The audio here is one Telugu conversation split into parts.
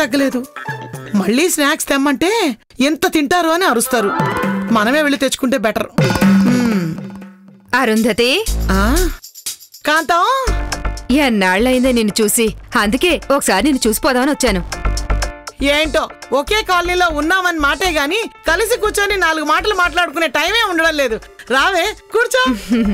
తగ్గలేదు మళ్ళీ స్నాక్స్ తెమ్మంటే ఎంత తింటారు అని అరుస్తారు మనమే వెళ్ళి తెచ్చుకుంటే బెటర్ అరుంధతి ఆ కాంతం ఎన్నాళ్ళైందే నిన్ను చూసి అందుకే ఒకసారి నిన్ను చూసిపోదామని వచ్చాను ఏంటో ఒకే కాలనీలో ఉన్నామని మాటే గాని కలిసి కూర్చొని నాలుగు మాటలు మాట్లాడుకునే టైమే ఉండడం లేదు రావే కూర్చో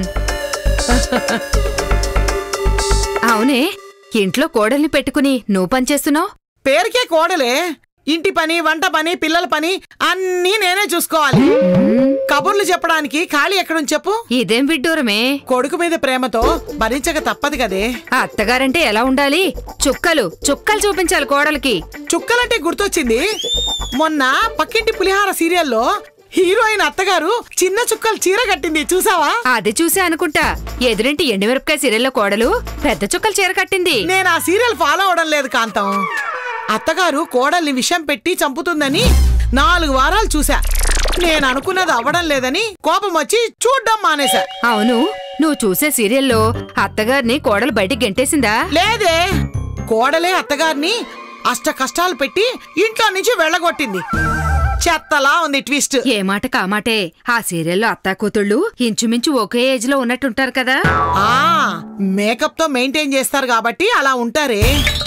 అవునే ఇంట్లో కోడల్ని పెట్టుకుని నువ్వు పనిచేస్తున్నావు పేరుకే కోడలే ఇంటి పని వంట పని పిల్లల పని అన్నీ నేనే చూసుకోవాలి కబుర్లు చెప్పడానికి ఖాళీ ఎక్కడుంది చెప్పు ఇదేం విడ్డూరమే కొడుకు మీద ప్రేమతో భరించక తప్పదు కదే అత్తగారంటే ఎలా ఉండాలి చుక్కలు చుక్కలు చూపించాలి కోడలికి చుక్కలంటే గుర్తొచ్చింది మొన్న పక్కింటి పులిహార సీరియల్లో హీరోయిన్ అత్తగారు చిన్న చుక్కలు చీర కట్టింది చూసావా అది చూసే అనుకుంటా ఎదురింటి ఎండుమిరపకాయ సీరియల్లో కోడలు పెద్ద చుక్కలు చీర కట్టింది నేను ఆ సీరియల్ ఫాలో అవడం లేదు కాంతం అత్తగారు కోడల్ని విషం పెట్టి చంపుతుందని నాలుగు వారాలు చూసా నేను అనుకున్నది అవ్వడం లేదని కోపం వచ్చి చూడ్డం మానేశా అవును నువ్వు చూసే సీరియల్లో అత్తగారిని కోడలు బయటికి గెంటేసిందా లేదే కోడలే అత్తగారిని అష్ట కష్టాలు పెట్టి ఇంట్లో నుంచి వెళ్ళగొట్టింది చెత్తలా ఉంది ట్విస్ట్ ఏ మాట కామాటే ఆ సీరియల్లో అత్తా కూతుళ్ళు ఇంచుమించు ఒకే ఏజ్ లో ఉన్నట్టుంటారు కదా ఆ మేకప్ తో మెయింటైన్ చేస్తారు కాబట్టి అలా ఉంటారే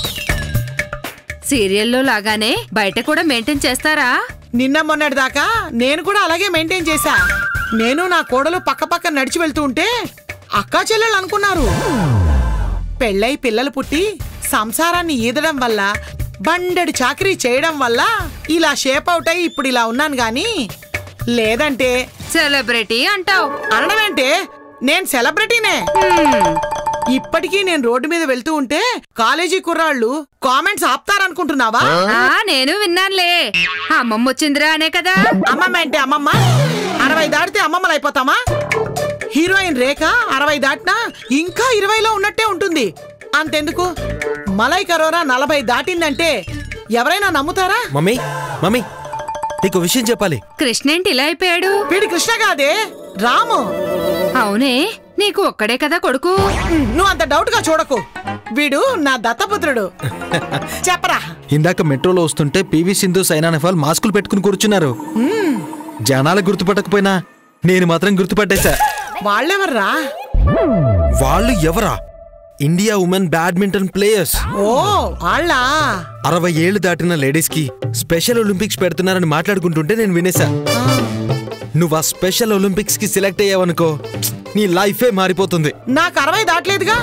సీరియల్లో లాగానే బయట కూడా మెయింటైన్ చేస్తారా నిన్న మొన్నటి దాకా నేను కూడా అలాగే మెయింటైన్ చేశా నేను నా కోడలు పక్క పక్క నడిచి వెళ్తూ ఉంటే అక్కా చెల్లెళ్ళు అనుకున్నారు పెళ్ళై పిల్లలు పుట్టి సంసారాన్ని ఈదడం వల్ల బండెడు చాకరీ చేయడం వల్ల ఇలా షేప్ అవుట్ అయి ఇప్పుడు ఇలా ఉన్నాను గాని లేదంటే సెలబ్రిటీ అంటావు అనడమేంటే నేను సెలబ్రిటీనే ఇప్పటికీ నేను రోడ్డు మీద వెళ్తూ ఉంటే కాలేజీ కుర్రాళ్ళు కామెంట్స్ ఆపుతారనుకుంటున్నావా ఆ నేను విన్నానులే అమ్మమ్మ వచ్చిందిరా అనే కదా అమ్మమ్మ అంటే అమ్మమ్మ అరవై దాటితే అమ్మమ్మలు అయిపోతామా హీరోయిన్ రేఖ అరవై దాటినా ఇంకా ఇరవైలో ఉన్నట్టే ఉంటుంది అంతెందుకు మలై కరోరా నలభై దాటిందంటే ఎవరైనా నమ్ముతారా మమ్మీ మమ్మీ నీకు విషయం చెప్పాలి కృష్ణేంటి ఇలా అయిపోయాడు వీడి కృష్ణ కాదే రాము అవునే నీకు ఒక్కడే కదా కొడుకు ఉమ్, నువ్వు అంత డౌట్ గా చూడకు వీడు నా దత్తపుత్రుడు చెప్పరా ఇందాక మెట్రోలో వస్తుంటే పివి సింధు సైనా నెహ్వాల్ మాస్కులు పెట్టుకుని కూర్చున్నారు జనాలు గుర్తుపట్టకపోయినా నేను మాత్రం గుర్తుపట్టేశా వాళ్ళెవర్రా వాళ్ళు ఎవరా ఇండియా ఉమెన్ బ్యాడ్మింటన్ ప్లేయర్స్ ఓ వాళ్ళా అరవై ఏళ్లు దాటిన లేడీస్ కి స్పెషల్ ఒలింపిక్స్ పెడుతున్నారని మాట్లాడుకుంటుంటే నేను వినేశా నువ్వు ఆ స్పెషల్ ఒలింపిక్స్ కి సెలెక్ట్ అయ్యావనుకో నీ లైఫే మారిపోతుంది నాకు అరవై దాటలేదుగా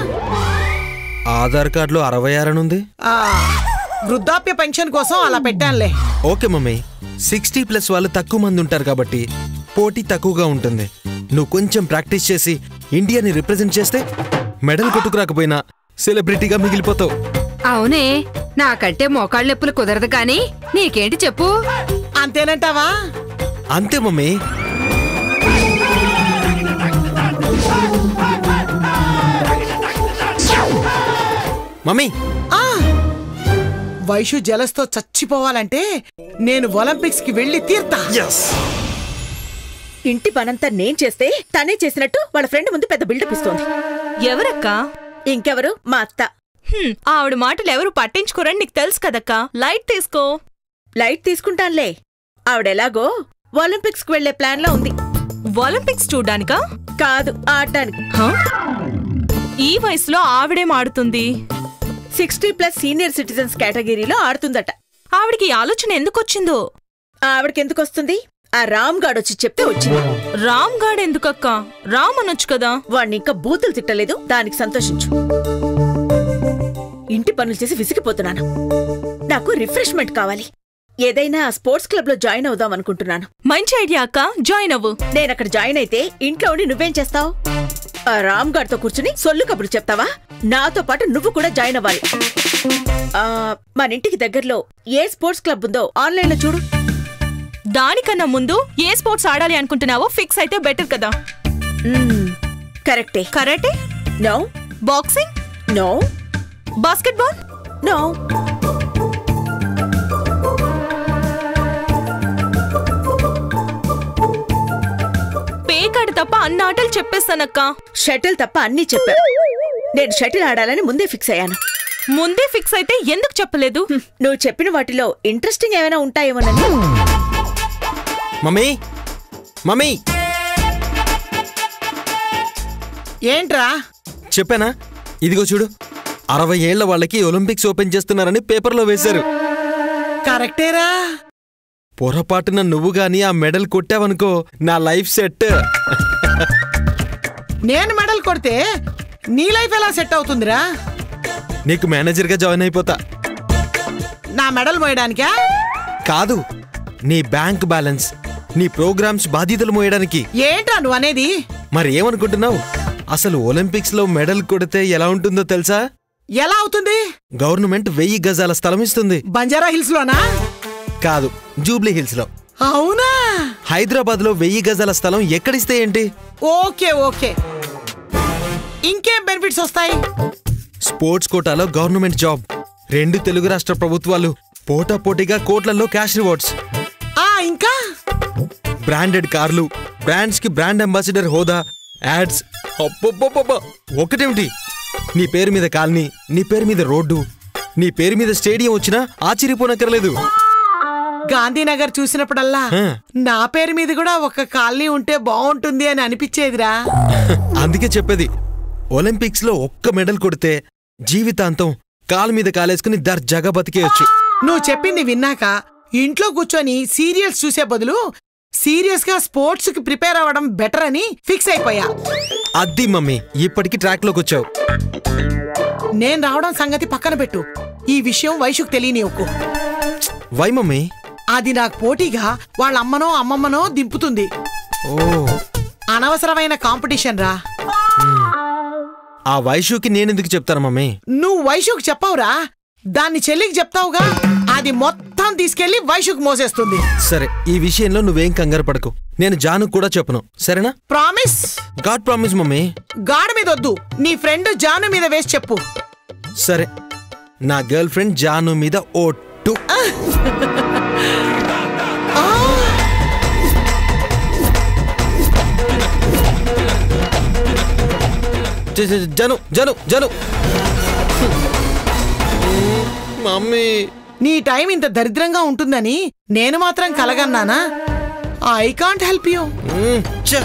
ఆధార్ కార్డులో అరవై ఆరనుంది ఆ, వృద్ధాప్య పెన్షన్ కోసం అలా పెట్టానులే ఓకే మమ్మీ సిక్స్టీ ప్లస్ వాళ్ళు తక్కువ మంది ఉంటారు కాబట్టి పోటీ తక్కువగా ఉంటుంది నువ్వు కొంచెం ప్రాక్టీస్ చేసి ఇండియాని రిప్రజెంట్ చేస్తే మెడల్ కొట్టుకురాకపోయినా సెలబ్రిటీగా మిగిలిపోతావు అవునే నాకంటే మోకాళ్ళ నొప్పులు కుదరదు కానీ నీకేంటి చెప్పు అంతేనంటావా అంతే మమ్మీ మమ్మీ ఆ వైషు జలస్తో చచ్చిపోవాలంటే నేను ఒలింపిక్స్ కి వెళ్ళి తీర్తా ఇంటి పనంతా నేను చేస్తే తనే చేసినట్టు వాళ్ళ ఫ్రెండ్ ముందు పెద్ద బిల్డప్ ఇస్తోంది ఎవరక్కా ఇంకెవరు మా అత్త హ్మ్, ఆవిడ మాటలు ఎవరు పట్టించుకోరని నీకు తెలుసు కదక్కా లైట్ తీసుకో లైట్ తీసుకుంటానులే ఆవిడెలాగో ఒలింపిక్స్ కు వెళ్లే ప్లాన్ లో ఉంది ఒలింపిక్స్ చూడ్డానికా కాదు ఆడటానికి హ? ఈ వయసులో ఆవిడేం ఆడుతుంది సిక్స్టీ ప్లస్ సీనియర్ సిటిజన్స్ కేటగిరీలో ఆడుతుందట ఆవిడికి ఈ ఆలోచన ఎందుకొచ్చిందో ఆవిడకెందుకు వస్తుంది ఆ రామ్ గాడ్ వచ్చి చెప్తే వచ్చింది రామ్ గాడ్ ఎందుకక్క రామ్ అనొచ్చు కదా వాణ్ణి ఇంకా బూతులు తిట్టలేదు దానికి సంతోషించు ఇంటి పనులు చేసి విసిగిపోతున్నాను నాకు రిఫ్రెష్మెంట్ కావాలి ఏదైనా స్పోర్ట్స్ క్లబ్ లో జాయిన్ అవుదాం అనుకుంటున్నాను మంచి ఐడియా అక్క జాయిన్ అవ్వు నేను అక్కడ జాయిన్ అయితే ఇంట్లో ఉండి నువ్వేం చేస్తావు ఆ రామ్ గారితో కూర్చుని సొల్లు కబురు చెప్తావా నాతో పాటు నువ్వు కూడా జాయిన్ అవ్వాలి ఆ, మన ఇంటికి దగ్గరలో ఏ స్పోర్ట్స్ క్లబ్ ఉందో ఆన్లైన్ లో చూడు దానికన్నా ముందు ఏ స్పోర్ట్స్ ఆడాలి అనుకుంటున్నావో ఫిక్స్ అయితే బెటర్ కదా మ్మ్, కరెక్టే karate no boxing no basketball no పేకాడు తప్ప అన్న ఆటలు చెప్పేస్తానక్క షటిల్ తప్ప అన్నీ చెప్పా నేను షటిల్ ఆడాలని ముందే ఫిక్స్ అయ్యాను ముందే ఫిక్స్ అయితే ఎందుకు చెప్పలేదు నువ్వు చెప్పిన వాటిలో ఇంట్రెస్టింగ్ ఏమైనా ఉంటాయేమోనని మమ్మీ మమ్మీ ఏంట్రా చెప్పానా ఇదిగో చూడు అరవై ఏళ్ల వాళ్ళకి ఒలింపిక్స్ ఓపెన్ చేస్తున్నారని పేపర్లో వేశారు కరెక్టేరా పొరపాటున నువ్వు గాని ఆ మెడల్ కొట్టావనుకో నా లైఫ్ సెట్ నేను మెడల్ కొడితే నీ లైఫ్ ఎలా సెట్ అవుతుందిరా నీకు మేనేజర్గా జాయిన్ అయిపోతా నా మెడల్ మోయడానికా కాదు నీ బ్యాంక్ బ్యాలెన్స్ నీ ప్రోగ్రామ్స్ బాధ్యతలు మోయడానికి ఏంట్రా నువ్వు అనేది మరి ఏమనుకుంటున్నావు అసలు ఒలింపిక్స్ లో మెడల్ కొడితే ఎలా ఉంటుందో తెలుసా ఎలా అవుతుంది గవర్నమెంట్ వెయ్యి గజాల స్థలం ఇస్తుంది బంజారా హిల్స్ లోనా కాదు జూబ్లీ హిల్స్ లో అవునా హైదరాబాద్ లో వెయ్యి గజాల స్థలం ఎక్కడిస్తే ఏంటి ఓకే ఓకే ఇంకేం బెనిఫిట్స్ వస్తాయి స్పోర్ట్స్ కోటాలో గవర్నమెంట్ జాబ్ రెండు తెలుగు రాష్ట్ర ప్రభుత్వాలు పోటాపోటీగా కోట్లలో క్యాష్ రివార్డ్స్ ఆ ఇంకా బ్రాండెడ్ కార్లు బ్రాండ్స్ కి బ్రాండ్ అంబాసిడర్ హోదా యాడ్స్ అబ్బబ్బబ్బబ్బ! ఒకటేమిటి నీ పేరు మీద కాలనీ నీ పేరు మీద రోడ్డు నీ పేరు మీద స్టేడియం వచ్చినా ఆశ్చర్యపోనక్కర్లేదు గాంధీనగర్ చూసినప్పుడల్లా ఆ. నా పేరు మీద కూడా ఒక కాలనీ ఉంటే బాగుంటుంది అని అనిపించేదిరా అందుకే చెప్పేది ఒలింపిక్స్ లో ఒక్క మెడల్ కొడితే జీవితాంతం కాలు మీద కాలేసుకుని దర్జాగా బతికేయొచ్చు నువ్వు చెప్పింది విన్నాక ఇంట్లో కూర్చొని సీరియల్స్ చూసే బదులు సీరియస్ గా స్పోర్ట్స్ కి ప్రిపేర్ అవ్వడం బెటర్ అని ఫిక్స్ అయిపోయా అద్ది మమ్మీ ఇప్పటికి ట్రాక్ లోకి వచ్చావు నేను రావడం సంగతి పక్కన పెట్టు ఈ విషయం వైషుకు తెలియనివ్వకు వై మమ్మీ అది నాకు పోటీగా వాళ్ళ అమ్మనో అమ్మమ్మనో దింపుతుంది ఓ అనవసరమైన కాంపిటీషన్ రా ఆ వైషుకి నేనెందుకు చెప్తాను మమ్మీ నువ్వు వైషుకు చెప్పవురా దాన్ని చెల్లికి చెప్తావుగా అది మొత్తం తీసుకెళ్లి వైషుకు మోసేస్తుంది సరే ఈ విషయంలో నువ్వేం కంగారు పడకు నేను జాను కూడా చెప్పను సరేనా ప్రామిస్ గాడ్ ప్రామిస్ మమ్మీ గాఢ మీద వద్దు నీ ఫ్రెండ్ జాను మీద వేసి చెప్పు సరే నా గర్ల్ ఫ్రెండ్ జాను మీద ఓట్టు జ- జ- జను జను జను మమ్మీ నీ టైం ఇంత దరిద్రంగా ఉంటుందని నేను మాత్రం కలగన్నానా ఐ కాంట్ హెల్ప్ యూ మ్మ్, ఛ.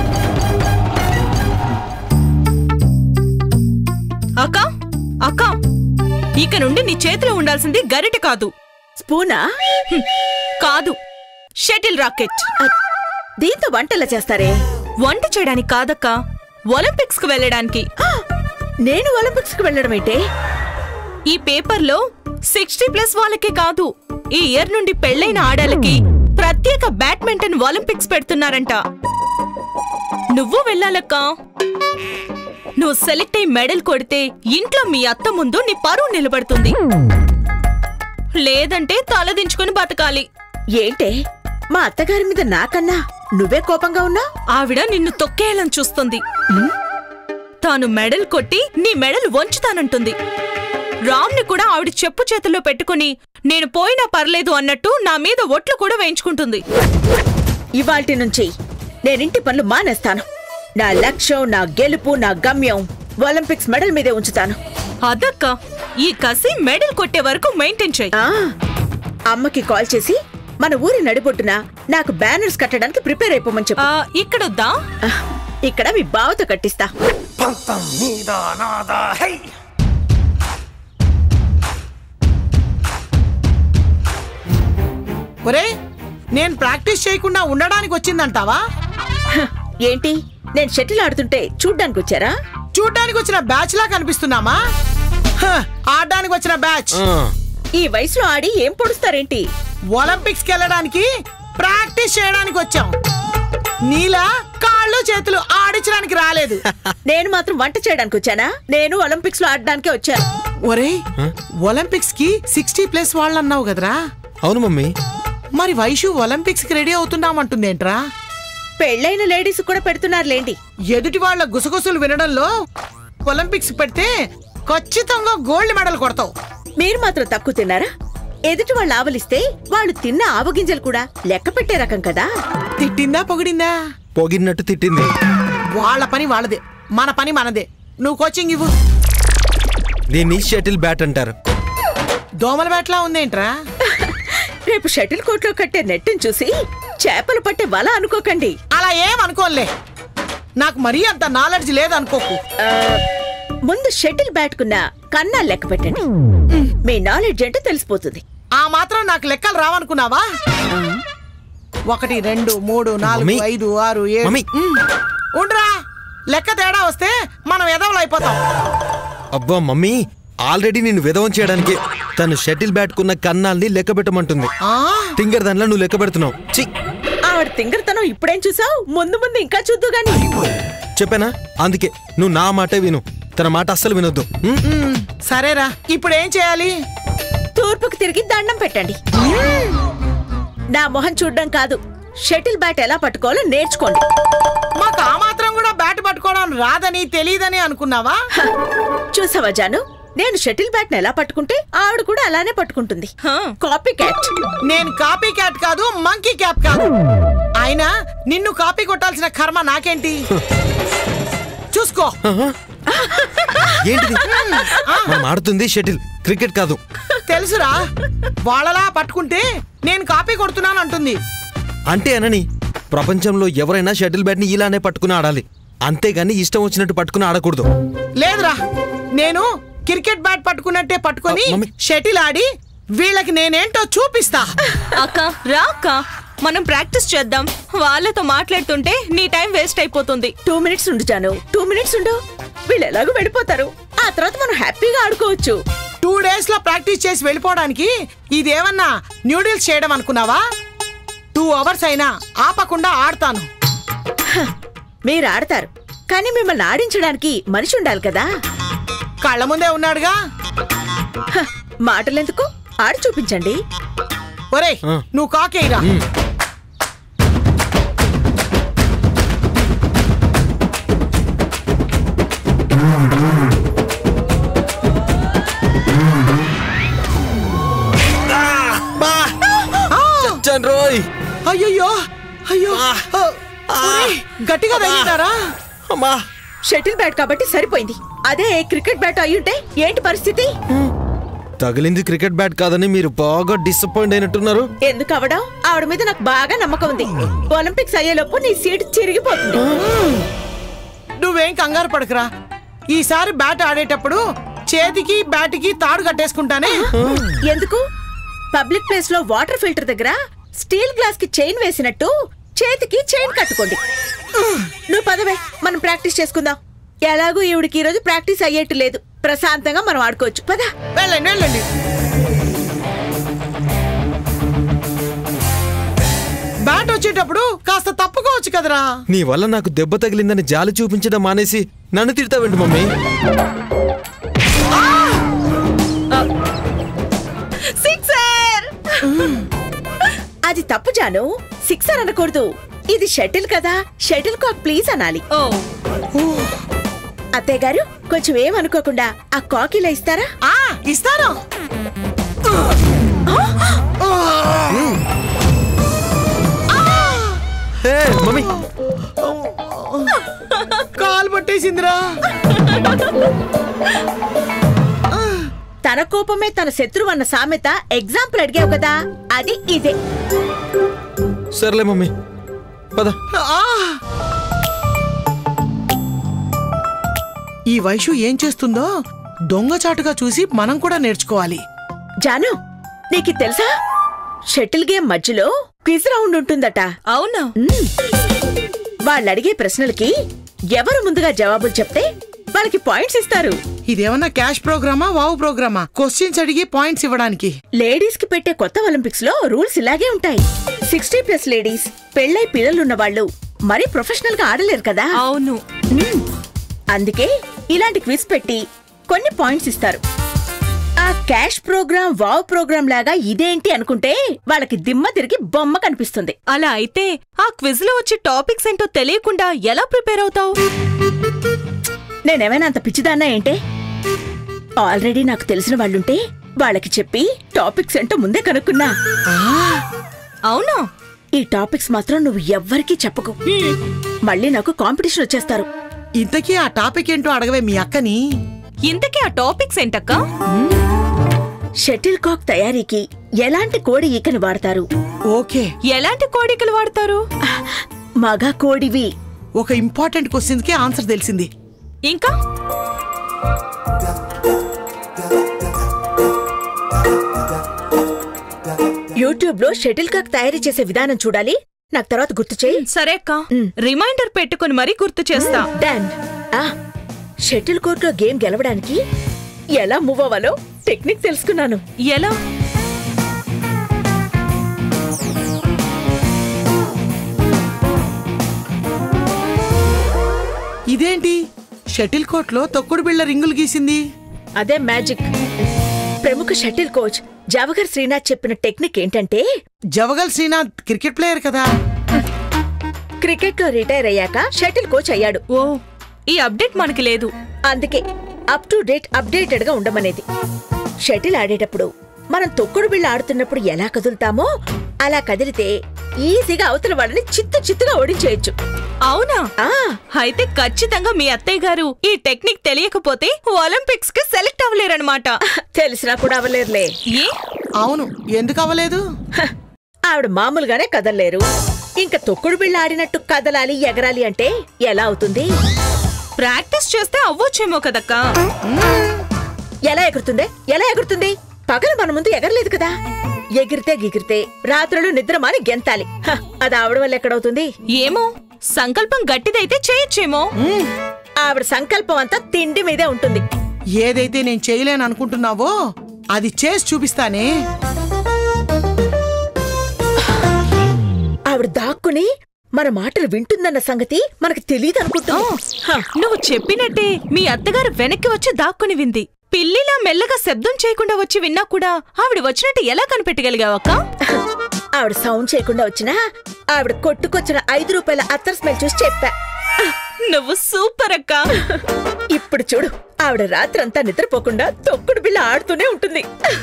అక్క అక్క ఇక నుండి నీ చేతిలో ఉండాల్సింది గరిటె కాదు స్పూనా హ్మ్, కాదు షటిల్ రాకెట్ దీంతో వంటలా చేస్తారే వంట చేయడానికి కాదక్క ఒలింపిక్స్ కు వెళ్ళడానికి ఆ! నేను ఒలింపిక్స్ కి వెళ్ళడం ఏంటే ఈ పేపర్లో సిక్స్టీ ప్లస్ వాళ్ళకే కాదు ఈ ఇయర్ నుండి పెళ్ళైన ఆడాలకి ప్రత్యేక బ్యాడ్మింటన్ ఒలింపిక్స్ పెడుతున్నారంట నువ్వు వెళ్ళాలక్క నువ్వు సెలెక్ట్ అయి మెడల్ కొడితే ఇంట్లో మీ అత్త ముందు నీ పరువు నిలబడుతుంది లేదంటే తలదించుకుని బతకాలి ఏంటే మా అత్తగారి మీద నాకన్నా నువ్వే కోపంగా ఉన్నా ఆవిడ నిన్ను తొక్కేయాలని చూస్తుంది తాను మెడల్ కొట్టి నీ మెడల్ వంచుతానంటుంది రామ్ని కూడా ఆవిడ చెప్పు చేతుల్లో పెట్టుకుని నేను పోయినా పర్లేదు అన్నట్టు నా మీద ఒట్లు కూడా వేయించుకుంటుంది ఇవాల్టి నుంచి నేనింటి పనులు మానేస్తాను నా లక్ష్యం నా గెలుపు నా గమ్యం ఒలింపిక్స్ మెడల్ మీదే ఉంచుతాను అదక్క ఈ కసి మెడల్ కొట్టే వరకు మెయింటైన్ చేయి ఆ అమ్మకి కాల్ చేసి మన ఊరి నడిబొట్టున నాకు బ్యానర్స్ కట్టడానికి ప్రిపేర్ అయిపోమని చెప్పు ఆ, ఇక్కడొద్దా ఆ, ఇక్కడ మీ బావతో కట్టిస్తా ఒరే నేను ప్రాక్టీస్ చేయకుండా ఉండడానికి వచ్చిందంటావా హ, ఏంటి నేను షటిల్ ఆడుతుంటే చూడ్డానికి వచ్చారా చూడ్డానికి వచ్చిన బ్యాచ్ లా కనిపిస్తున్నామా హ, ఆడడానికి వచ్చిన బ్యాచ్ ఆ, ఈ వయసులో ఆడి ఏం పొడుస్తారేంటి ఒలింపిక్స్ కి వెళ్ళడానికి ప్రాక్టీస్ చేయడానికి వచ్చాం నీలా కాళ్ళు చేతులు ఆడించడానికి రాలేదు నేను మాత్రం వంట చేయడానికి వచ్చానా నేను ఒలింపిక్స్ లో ఆడడానికే వచ్చాను ఒరే ఒలింపిక్స్ కి సిక్స్టీ ప్లస్ వాళ్ళు అన్నావు కదరా అవును మమ్మీ మరి వైషు ఒలింపిక్స్ కి రెడీ అవుతున్నామంటుందేంట్రా పెళ్ళైన లేడీస్ కూడా పెడుతున్నారులేండి ఎదుటి వాళ్ళ గుసగుసలు వినడంలో ఒలింపిక్స్ పెడితే ఖచ్చితంగా గోల్డ్ మెడల్ కొడతావు మీరు మాత్రం తక్కువ తిన్నారా ఎదుటి వాళ్ళు ఆవలిస్తే వాళ్ళు తిన్న ఆవగింజలు కూడా లెక్క పెట్టే రకం కదా తిట్టిందా పొగిడిందా పొగిన్నట్టు తిట్టింది వాళ్ళ పని వాళ్ళదే మన పని మనదే నువ్వు కోచింగ్ ఇవ్వు దీన్ని షటిల్ బ్యాట్ అంటారు దోమల బ్యాట్లా ఉందేంట్రా రేపు షటిల్ కోట్లో కట్టే నెట్టిని చూసి చేపలు పట్టే వల అనుకోకండి అలా ఏం అనుకోనులే నాకు మరీ అంత నాలెడ్జ్ లేదనుకోకు ఆ, ముందు షటిల్ బ్యాట్ కున్న కన్నా లెక్క పెట్టండి మీ నాలెడ్జ్ ఏంటో తెలిసిపోతుంది ఆ మాత్రం నాకు లెక్కలు రావనుకున్నావా ఒకటి రెండు మూడు నాలుగు మమ్మీ. ఐదు ఆరు ఏడు మమ్మీ. ఉమ్. ఉండ్రా లెక్క తేడా వస్తే మనం ఎదవలు అయిపోతాం అబ్బా మమ్మీ ఆల్రెడీ నేను విధవం చేయడానికి తను షటిల్ బ్యాట్ కున్న కన్నాల్ని లెక్క పెట్టమంటుంది ఆ తింగర్ దానిలో నువ్వు లెక్క పెడుతున్నావు చి ఆవిడ తింగరతనం ఇప్పుడేం చూసావు ముందు ముందు ఇంకా చూద్దు గాని చెప్పానా అందుకే నువ్వు నా మాటే విను తన మాట అస్సలు వినొద్దు ఉం? ఉమ్, సరేరా ఇప్పుడు ఏం చేయాలి తూర్పుకు తిరిగి దండం పెట్టండి నా మొహం చూడడం కాదు షటిల్ బ్యాట్ ఎలా పట్టుకోవాలో నేర్చుకోండి మాకు ఆ మాత్రం కూడా బ్యాట్ పట్టుకోవడం రాదని తెలియదని అనుకున్నావా హ, చూసావా జాను నేను షటిల్ బ్యాట్ ఎలా పట్టుకుంటే ఆవిడ కూడా అలానే పట్టుకుంటుంది హా. కాపీ క్యాట్ నేను కాపీ క్యాట్ కాదు మంకీ క్యాప్ కాదు అయినా నిన్ను కాపీ కొట్టాల్సిన కర్మ నాకేంటి చూసుకో ఏంటిది మనం ఆడుతుంది షటిల్ క్రికెట్ కాదు తెలుసురా వాళ్ళలా పట్టుకుంటే నేను కాపీ కొడుతున్నాను అంటుంది అంటే అనని ప్రపంచంలో ఎవరైనా షటిల్ బ్యాట్ ని ఇలానే పట్టుకుని ఆడాలి అంతేగాని ఇష్టం వచ్చినట్టు పట్టుకుని ఆడకూడదు లేదురా నేను క్రికెట్ బ్యాట్ పట్టుకున్నట్టే పట్టుకొని ఆ, మమ్మీ. షటిల్ ఆడి వీళ్ళకి నేనేంటో చూపిస్తా అక్క రా అక్క మనం ప్రాక్టీస్ చేద్దాం వాళ్ళతో మాట్లాడుతుంటే నీ టైం వేస్ట్ అయిపోతుంది టూ మినిట్స్ ఉండు జాను టూ మినిట్స్ ఉండు వీళ్ళు ఎలాగో వెళ్ళిపోతారు ఆ తర్వాత మనం హ్యాపీగా ఆడుకోవచ్చు టూ డేస్ లో ప్రాక్టీస్ చేసి వెళ్ళిపోవడానికి ఇదేమన్నా న్యూడిల్స్ చేయడం అనుకున్నావా టూ అవర్స్ అయినా ఆపకుండా ఆడతాను మీరు ఆడతారు కానీ మిమ్మల్ని ఆడించడానికి మనిషి ఉండాలి కదా కళ్ళ ముందే ఉన్నాడుగా హ, మాటలెందుకు ఆడి చూపించండి ఒరేయ్ ఆ. నువ్వు కాకేయరా చచ్చాను రోయ్ అయ్యయ్యో అయ్యో ఆ. ఆ, ఒరేయ్, గట్టిగా తగిలినారా అమ్మా షటిల్ బ్యాట్ కాబట్టి సరిపోయింది అదే క్రికెట్ బ్యాట్ అయ్యుంటే ఏంటి పరిస్థితి తగిలింది క్రికెట్ బ్యాట్ కాదని మీరు బాగా డిసప్పాయింట్ అయినట్టున్నారు ఎందుకు అవడం ఆవిడ మీద నాకు బాగా నమ్మకం ఉంది ఒలింపిక్స్ అయ్యేలోపు నీ సీట్ చిరిగిపోతుంది నువ్వేం కంగారు పడకురా ఈసారి బ్యాట్ ఆడేటప్పుడు చేతికి బ్యాట్కి తాడు కట్టేసుకుంటానే ఎందుకు పబ్లిక్ ప్లేస్ లో వాటర్ ఫిల్టర్ దగ్గర స్టీల్ గ్లాస్ కి చైన్ వేసినట్టు చేతికి చైన్ కట్టుకోండి నువ్వు పదవే మనం ప్రాక్టీస్ చేసుకుందాం ఎలాగూ ఈవిడికి ఈ రోజు ప్రాక్టీస్ అయ్యేట్టు లేదు ప్రశాంతంగా మనం ఆడుకోవచ్చు పద వెళ్ళండి వెళ్ళండి బ్యాట్ వచ్చేటప్పుడు కాస్త తప్పుకోవచ్చు కదరా నీ వల్ల నాకు దెబ్బ తగిలిందని జాలి చూపించడం మానేసి నన్ను తిడతావేంటి మమ్మీ సిక్సర్ అది తప్పు జాను సిక్సర్ అనకూడదు ఇది షటిల్ కదా షటిల్ కాక్ ప్లీజ్ అనాలి ఓ అత్తయ్య గారు కొంచెం ఏమనుకోకుండా ఆ కాక్ ఇలా ఇస్తారా ఆ ఇస్తాను హే మమ్మీ కాలు పట్టేసిందిరా తన కోపమే తన శత్రువు అన్న సామెత ఎగ్జాంపుల్ అడిగావు కదా అది ఇదే సర్లే మమ్మీ పద ఆ! ఈ వైషు ఏం చేస్తుందో దొంగచాటుగా చూసి మనం కూడా నేర్చుకోవాలి జాను నీకు తెలుసా షటిల్ గేమ్ మధ్యలో క్విజ్ రౌండ్ ఉంటుందట అవునా మ్మ్. వాళ్ళు అడిగే ప్రశ్నలకి ఎవరు ముందుగా జవాబులు చెప్తే వాళ్ళకి పాయింట్స్ ఇస్తారు ఇదేమన్నా క్యాష్ ప్రోగ్రామా వావ్ ప్రోగ్రామా క్వశ్చన్స్ అడిగి పాయింట్స్ ఇవ్వడానికి లేడీస్ కి పెట్టే కొత్త ఒలింపిక్స్ లో రూల్స్ ఇలాగే ఉంటాయి సిక్స్టీ ప్లస్ లేడీస్ పెళ్ళై పిల్లలున్న వాళ్ళు మరీ ప్రొఫెషనల్ గా ఆడలేరు కదా అవును మ్మ్. అందుకే ఇలాంటి క్విజ్ పెట్టి కొన్ని పాయింట్స్ ఇస్తారు ఆ క్యాష్ ప్రోగ్రామ్ వావ్ ప్రోగ్రామ్ లాగా ఇదేంటి అనుకుంటే వాళ్ళకి దిమ్మ తిరిగి బొమ్మ కనిపిస్తుంది అలా అయితే ఆ క్విజ్ లో వచ్చే టాపిక్స్ ఏంటో తెలియకుండా ఎలా ప్రిపేర్ అవుతావు నేనేమైనా అంత పిచ్చిదాన్నా ఏంటే ఆల్రెడీ నాకు తెలిసిన వాళ్ళుంటే వాళ్ళకి చెప్పి టాపిక్స్ ఏంటో ముందే కనుక్కున్నా అవునా ఈ టాపిక్స్ మాత్రం నువ్వు ఎవ్వరికీ చెప్పకు మళ్ళీ నాకు కాంపిటీషన్ వచ్చేస్తారు ఇంతకీ ఆ టాపిక్ ఏంటో అడగవే మీ అక్కని ఇంతకీ ఆ టాపిక్స్ ఏంటక్క షటిల్ కాక్ తయారీకి ఎలాంటి కోడి ఈకని వాడతారు ఓకే ఎలాంటి కోడికలు వాడతారు మగ కోడివి ఒక ఇంపార్టెంట్ క్వశ్చన్ కి ఆన్సర్ తెలిసింది ఇంకా యూట్యూబ్ లో షటిల్ కాక్ తయారీ చేసే విధానం చూడాలి నాకు తర్వాత గుర్తు చేయి సరే అక్క రిమైండర్ పెట్టుకుని మరీ గుర్తు చేస్తా డన్ ఆ షటిల్ కోర్ట్ లో గేమ్ గెలవడానికి ఎలా మూవ్ అవ్వాలో టెక్నిక్ తెలుసుకున్నాను ఎలా ఇదేంటి షటిల్ కోట్ లో తొక్కుడు బిళ్ళ రింగులు గీసింది అదే మ్యాజిక్ ప్రముఖ షటిల్ కోచ్ జవహర్ శ్రీనాథ్ చెప్పిన టెక్నిక్ ఏంటంటే జవగల్ శ్రీనాథ్ క్రికెట్ ప్లేయర్ కదా క్రికెట్ లో రిటైర్ అయ్యాక షటిల్ కోచ్ అయ్యాడు ఓ ఈ అప్డేట్ మనకి లేదు అందుకే అప్ టు డేట్ అప్డేటెడ్ గా ఉండమనేది షటిల్ ఆడేటప్పుడు మనం తొక్కుడు బిళ్ళ ఆడుతున్నప్పుడు ఎలా కదులుతామో అలా కదిలితే ఈజీగా అవతల వాళ్ళని చిత్తు చిత్తుగా ఓడించేయచ్చు అవునా ఆ అయితే ఖచ్చితంగా మీ అత్తయ్య గారు ఈ టెక్నిక్ తెలియకపోతే ఒలింపిక్స్ కి సెలెక్ట్ అవ్వలేరన్నమాట తెలిసినా కూడా అవ్వలేరులే ఏ అవును ఎందుకు అవ్వలేదు హ, ఆవిడ మామూలుగానే కదలలేరు ఇంకా తొక్కుడు బిళ్ళ ఆడినట్టు కదలాలి ఎగరాలి అంటే ఎలా అవుతుంది ప్రాక్టీస్ చేస్తే అవ్వచ్చేమో కదక్క ఎలా ఎగురుతుందే ఎలా ఎగురుతుంది పగలు మన ముందు ఎగరలేదు కదా ఎగిరితే గిగిరితే రాత్రులు నిద్రమాని గెంతాలి హ, అది ఆవిడ వల్ల ఎక్కడవుతుంది ఏమో సంకల్పం గట్టిదైతే చేయొచ్చేమో ఆవిడ సంకల్పం అంతా తిండి మీదే ఉంటుంది ఏదైతే నేను చేయలేను అనుకుంటున్నావో అది చేసి చూపిస్తానే ఆవిడ దాక్కుని మన మాటలు వింటుందన్న సంగతి మనకు తెలియదు అనుకుంటున్నాం హ, నువ్వు చెప్పినట్టే మీ అత్తగారు వెనక్కి వచ్చి దాక్కుని వింది పిల్లిలా మెల్లగా శబ్దం చేయకుండా వచ్చి విన్నా కూడా ఆవిడ వచ్చినట్టు ఎలా కనిపెట్టగలిగావక్క ఆవిడ సౌండ్ చేయకుండా వచ్చినా ఆవిడ కొట్టుకొచ్చిన ఐదు రూపాయల అత్తర్ స్మెల్ చూసి చెప్పా నువ్వు సూపర్ అక్క ఇప్పుడు చూడు ఆవిడ రాత్రంతా నిద్రపోకుండా తొక్కుడు బిల్ల ఆడుతూనే ఉంటుంది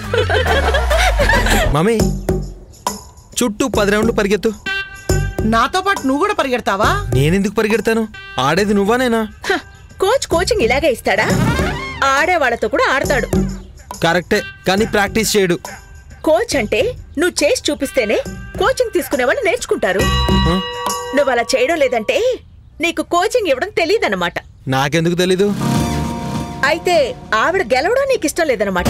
మమ్మీ చుట్టూ పది రౌండ్లు పరిగెత్తు నాతో పాటు నువ్వు కూడా పరిగెడతావా నేనెందుకు పరిగెడతాను ఆడేది నువ్వా నేనా హ, కోచ్ కోచింగ్ ఇలాగే ఇస్తాడా ఆడేవాళ్లతో కూడా ఆడతాడు కరెక్టే కానీ ప్రాక్టీస్ చేయడు కోచ్ అంటే నువ్వు చేసి చూపిస్తేనే కోచింగ్ తీసుకునే వాళ్ళు నేర్చుకుంటారు ఆ? నువ్వు అలా చేయడం లేదంటే నీకు కోచింగ్ ఇవ్వడం తెలియదన్నమాట నాకెందుకు తెలీదు అయితే ఆవిడ గెలవడం నీకు ఇష్టం లేదన్నమాట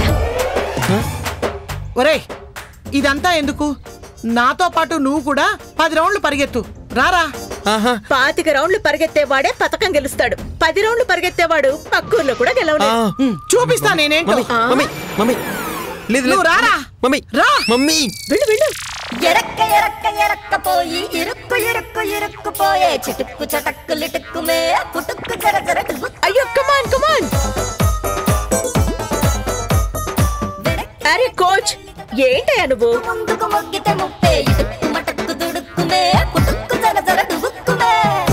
ఒరేయ్ ఇదంతా ఎందుకు నాతో పాటు నువ్వు కూడా పది రౌండ్లు పరిగెత్తు రారా ఆహా పాతిక రౌండ్లు పరిగెత్తేవాడే పథకం గెలుస్తాడు పది రౌండ్లు పరిగెత్తేవాడు పక్కూర్లో కూడా ఆ, గెలవలేదు ఉమ్, చూపిస్తా నేనేంటో మమ్మీ మమ్మీ మమ్మీ లేదు లేదు. నువ్వు రారా. మమ్మీ రా. మమ్మీ వెళ్ళు వెళ్ళు ఎరక్క ఎరక్క ఎరక్కపోయి ఇరుక్కు ఇరుక్కు ఇరుక్కుపోయే చిటుక్కు చటక్కు లిటుక్కుమే పుటుక్కు జర జర టుబుక్. అయ్యో కమాన్ కమాన్ అరే కోచ్ ఏంటయ్యా నువ్వు ముందుకు మొగ్గితే ముప్పే ఇటుక్కు మటక్కు దుడుక్కుమే పుటుక్కు జర జర టుబుక్కుమే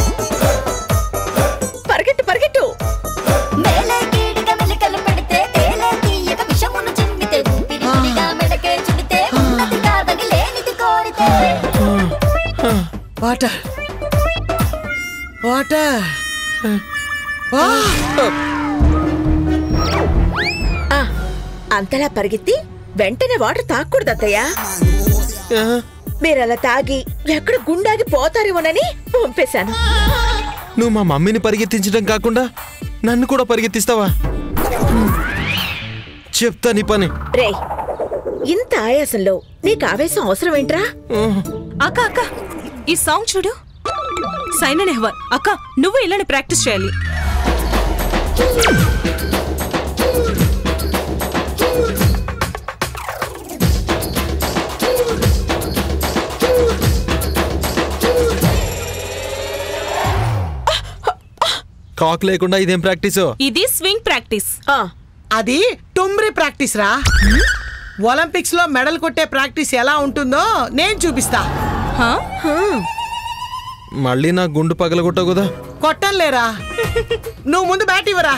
పరిగెట్టు పరిగెట్టు మేలే కీడిక మెలికలు పెడితే తేలే తీయక విషమును చిమ్మితే ఊపిరిగా మెడకే చుడితే ఉన్నది కాదని లేనిది కోరితే వాటర్ వాటర్ వా! ఆ, అంతలా పరిగెత్తి వెంటనే వాటర్ తాగకూడదు అత్తయ్య ఆహా. మీరు అలా తాగి ఎక్కడ గుండాగి పోతారేమోనని పంపేశాను నువ్వు మా మమ్మీని పరిగెత్తించడం కాకుండా నన్ను కూడా పరిగెత్తిస్తావా చెప్తా నీ పని రే ఇంత ఆయాసంలో నీకు ఆవేశం అవసరం ఏంట్రా ఆహా. అక్క అక్క ఈ సాంగ్ చూడు సైన్ నెహ్వాల్ అక్క నువ్వు ఇలానే ప్రాక్టీస్ చేయాలి కాక్ లేకుండా ఇదేం ప్రాక్టీసో ఇది స్వింగ్ ప్రాక్టీస్ ఆ, అది టుంబ్రి ప్రాక్టీస్ రా ఒలింపిక్స్ లో మెడల్ కొట్టే ప్రాక్టీస్ ఎలా ఉంటుందో నేను చూపిస్తా హా? మళ్ళీ నా గుండు పగలగొట్టావు కదా కొట్టంలేరా నువ్వు ముందు బ్యాట్ ఇవ్వరా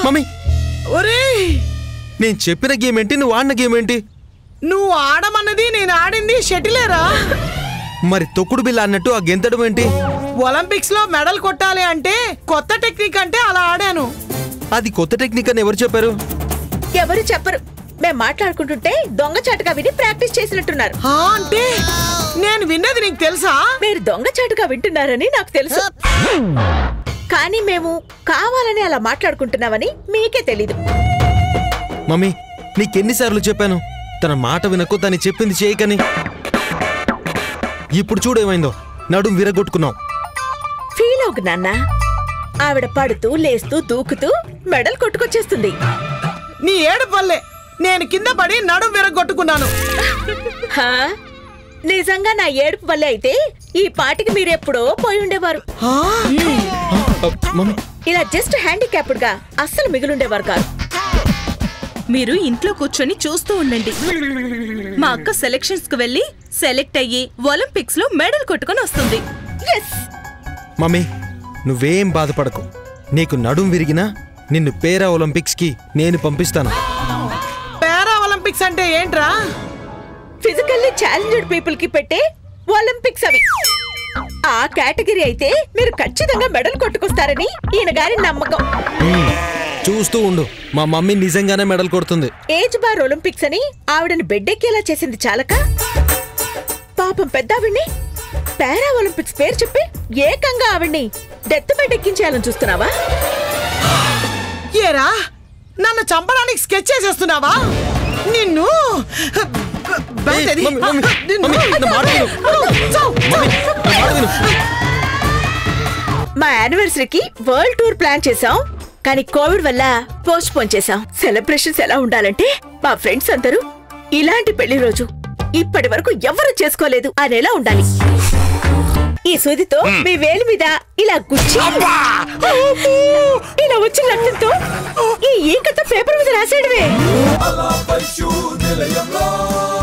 మమ్మీ ఒరేయ్ నేను చెప్పిన గేమ్ ఏంటి నువ్వు ఆడిన గేమ్ ఏంటి నువ్వు ఆడమన్నది నేను ఆడింది షటిలేరా మరి తొక్కుడు బిల్ల అన్నట్టు ఆ గెంతడం ఏంటి ఒలింపిక్స్ లో మెడల్ కొట్టాలి అంటే కొత్త టెక్నిక్ అంటే అలా ఆడాను అది కొత్త టెక్నిక్ అని ఎవరు చెప్పారు ఎవరు చెప్పరు మేం మాట్లాడుకుంటుంటే దొంగచాటుగా విని ప్రాక్టీస్ చేసినట్టున్నారు ఆ, అంటే నేను విన్నది నీకు తెలుసా మీరు దొంగచాటుగా వింటున్నారని నాకు తెలుసు కానీ మేము కావాలని అలా మాట్లాడుకుంటున్నామని మీకే తెలీదు మమ్మీ నీకెన్నిసార్లు చెప్పాను తన మాట వినకు తను చెప్పింది చేయకని ఇప్పుడు చూడేమైందో నడుం విరగొట్టుకున్నావు ఫీల్ అవుకు నాన్న ఆవిడ పడుతూ లేస్తూ దూకుతూ మెడల్ కొట్టుకొచ్చేస్తుంది నీ ఏడు పల్లె నేను కింద పడి నడుం విరగొట్టుకున్నాను హా? నిజంగా నా ఏడుపు వల్లే అయితే ఈ పాటికి మీరెప్పుడో పోయి ఉండేవారు ఆ, అ, మమ్మీ ఇలా జస్ట్ హ్యాండిక్యాప్డ్ గా అస్సలు మిగిలుండేవారు కాదు మీరు ఇంట్లో కూర్చొని చూస్తూ ఉండండి మా అక్క సెలక్షన్స్ కు వెళ్ళి సెలెక్ట్ అయ్యి ఒలింపిక్స్ లో మెడల్ కొట్టుకొని వస్తుంది ఎస్ మమ్మీ నువ్వేం బాధపడకు నీకు నడుం విరిగినా నిన్ను పేరా ఒలింపిక్స్ కి నేను పంపిస్తాను పారా ఒలింపిక్స్ అంటే ఏంట్రా ఫిజికల్లీ ఛాలెంజ్డ్ పీపుల్ కి పెట్టే ఒలింపిక్స్ అవి ఆ కేటగిరీ అయితే మీరు ఖచ్చితంగా మెడల్ కొట్టుకొస్తారని ఈయన గారి నమ్మకం మ్మ్. చూస్తూ ఉండు మా మమ్మీ నిజంగానే మెడల్ కొడుతుంది ఏజ్ బార్ ఒలింపిక్స్ అని ఆవిడని బెడ్డెక్కేలా చేసింది చాలక పాపం పెద్దావిడ్ని పారా ఒలింపిక్స్ పేరు చెప్పి ఏకంగా ఆవిడ్ని డెత్ బెడ్ ఎక్కించేయాలని చూస్తున్నావా ఏరా నన్ను చంపడానికి స్కెచ్ చేసేస్తున్నావా నిన్ను బయట ఏయ్, మమ్మీ, మమ్మీ, మమ్మీ, నా మాట విను. మమ్మీ, నా మాట విను. మా యానివర్సరీకి వరల్డ్ టూర్ ప్లాన్ చేసాం కానీ కోవిడ్ వల్ల పోస్ట్ పోన్ చేసాం సెలబ్రేషన్స్ ఎలా ఉండాలంటే మా ఫ్రెండ్స్ అందరూ ఇలాంటి పెళ్లి రోజు ఇప్పటి వరకు ఎవరు చేసుకోలేదు అనేలా ఉండాలి ఈ సూదితో మీ వేలి మీద ఇలా గుచ్చి ఇలా వచ్చిన రక్తంతో ఈ ఈకతో పేపర్ మీద రాసేయడమే